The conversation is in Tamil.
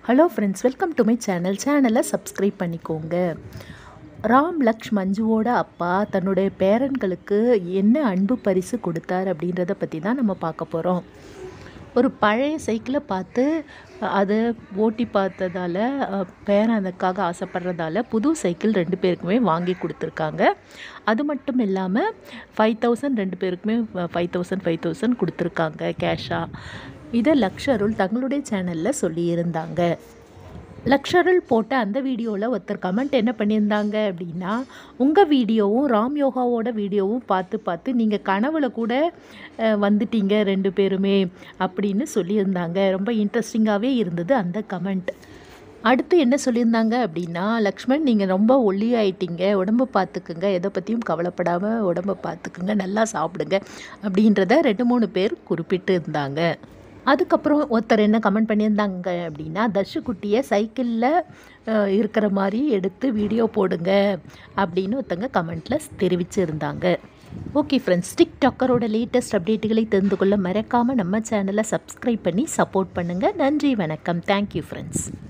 hello friends welcome to my channel சேனலை சப்ஸ்கிரைப் பண்ணிக்கோங்க ராம் லக்ஷ் மஞ்சுவோட அப்பா தன்னுடைய பேரன்களுக்கு என்ன அன்பு பரிசு கொடுத்தார் அப்படின்றத பற்றி தான் நம்ம பார்க்க போகிறோம் ஒரு பழைய சைக்கிளை பார்த்து அதை ஓட்டி பார்த்ததால் பேரன் அதுக்காக ஆசைப்படுறதால புது சைக்கிள் ரெண்டு பேருக்குமே வாங்கி கொடுத்துருக்காங்க அது மட்டும் இல்லாமல் ஃபைவ் தௌசண்ட் ரெண்டு பேருக்குமே ஃபைவ் தௌசண்ட் ஃபைவ் தௌசண்ட் கொடுத்துருக்காங்க கேஷாக இதை லக்ஷருள் தங்களுடைய சேனலில் சொல்லியிருந்தாங்க லக்ஷருள் போட்ட அந்த வீடியோவில் ஒருத்தர் கமெண்ட் என்ன பண்ணியிருந்தாங்க அப்படின்னா உங்கள் வீடியோவும் ராம் யோகாவோட வீடியோவும் பார்த்து பார்த்து நீங்கள் கனவுல கூட அஹ், வந்துட்டீங்க ரெண்டு பேருமே அப்படின்னு சொல்லியிருந்தாங்க ரொம்ப இன்ட்ரெஸ்டிங்காகவே இருந்தது அந்த கமெண்ட் அடுத்து என்ன சொல்லியிருந்தாங்க அப்படின்னா லக்ஷ்மண் நீங்கள் ரொம்ப ஒல்லியாயிட்டீங்க உடம்பை பார்த்துக்குங்க எதை பற்றியும் கவலைப்படாமல் உடம்பை பார்த்துக்குங்க நல்லா சாப்பிடுங்க அப்படின்றத ரெண்டு மூணு பேர் குறிப்பிட்டு இருந்தாங்க அதுக்கப்புறம் ஒருத்தர் என்ன கமெண்ட் பண்ணியிருந்தாங்க அப்படின்னா தர்ஷுக்குட்டியை சைக்கிளில் இருக்கிற மாதிரி எடுத்து வீடியோ போடுங்க அப்படின்னு ஒருத்தங்க கமெண்ட்டில் தெரிவிச்சிருந்தாங்க ஓகே ஃப்ரெண்ட்ஸ் டிக்டாக்கரோட லேட்டஸ்ட் அப்டேட்டுகளை தெரிந்து கொள்ள மறக்காமல் நம்ம சேனலை சப்ஸ்கிரைப் பண்ணி சப்போர்ட் பண்ணுங்கள் நன்றி வணக்கம் தேங்க்யூ ஃப்ரெண்ட்ஸ்